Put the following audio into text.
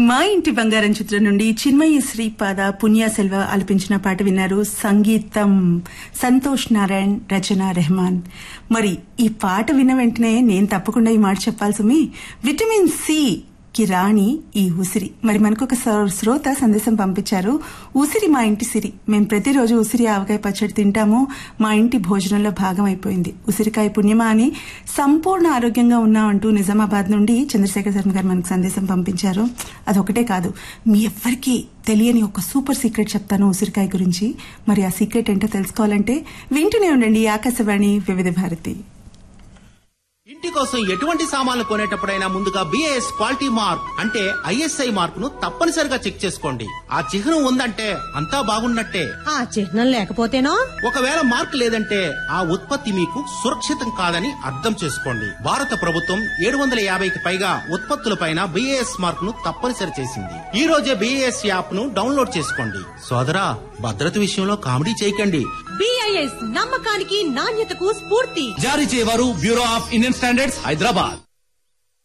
మా ఇంటి బంగారం చిత్రం నుండి చిన్మయి శ్రీపాద పుణ్య సెల్వ ఆలపించిన పాట విన్నారు సంగీతం సంతోష్ నారాయణ్ రచన రెహమాన్ మరి ఈ పాట విన్న వెంటనే నేను తప్పకుండా ఈ మాట చెప్పాల్సి విటమిన్ సి కి రాణి ఈ ఉసిరి మరి మనకు ఒక శ్రో- శ్రోత సందేశం పంపించారు ఉసిరి మా ఇంటి సిరి మేము ప్రతిరోజు ఉసిరి ఆవకాయ పచ్చడి తింటాము మా ఇంటి భోజనంలో భాగం అయిపోయింది ఉసిరికాయ పుణ్యమా అని సంపూర్ణ ఆరోగ్యంగా ఉన్నామంటూ నిజామాబాద్ నుండి చంద్రశేఖర్ శర్మ గారు మనకు సందేశం పంపించారు అదొకటే కాదు మీ ఎవ్వరికీ తెలియని ఒక సూపర్ సీక్రెట్ చెప్తాను ఉసిరికాయ గురించి మరి ఆ సీక్రెట్ ఏంటో తెలుసుకోవాలంటే వింటూనే ఉండండి ఆకాశవాణి వివిధ భారతి ఇంటి కోసం ఎటువంటి సామాన్లు కొనేటప్పుడైనా ముందుగా బిఏఎస్ క్వాలిటీ మార్క్ అంటే ఐఎస్ఐ మార్క్ ను తప్పనిసరిగా చెక్ చేసుకోండి ఆ చిహ్నం ఉందంటే అంతా బాగున్నట్టే ఆ చిహ్నం లేకపోతేనో ఒకవేళ మార్క్ లేదంటే ఆ ఉత్పత్తి మీకు సురక్షితం కాదని అర్థం చేసుకోండి భారత ప్రభుత్వం ఏడు వందల యాభైకి పైగా ఉత్పత్తులపైన బిఏఎస్ మార్క్ ను తప్పనిసరి చేసింది ఈ రోజే బిఏఎస్ యాప్ ను డౌన్లోడ్ చేసుకోండి సోదరా భద్రత విషయంలో కామెడీ చేయకండి బిఐఎస్ నమ్మకానికి నాణ్యతకు స్ఫూర్తి జారీ చేయవారు Bureau of Indian Standards Hyderabad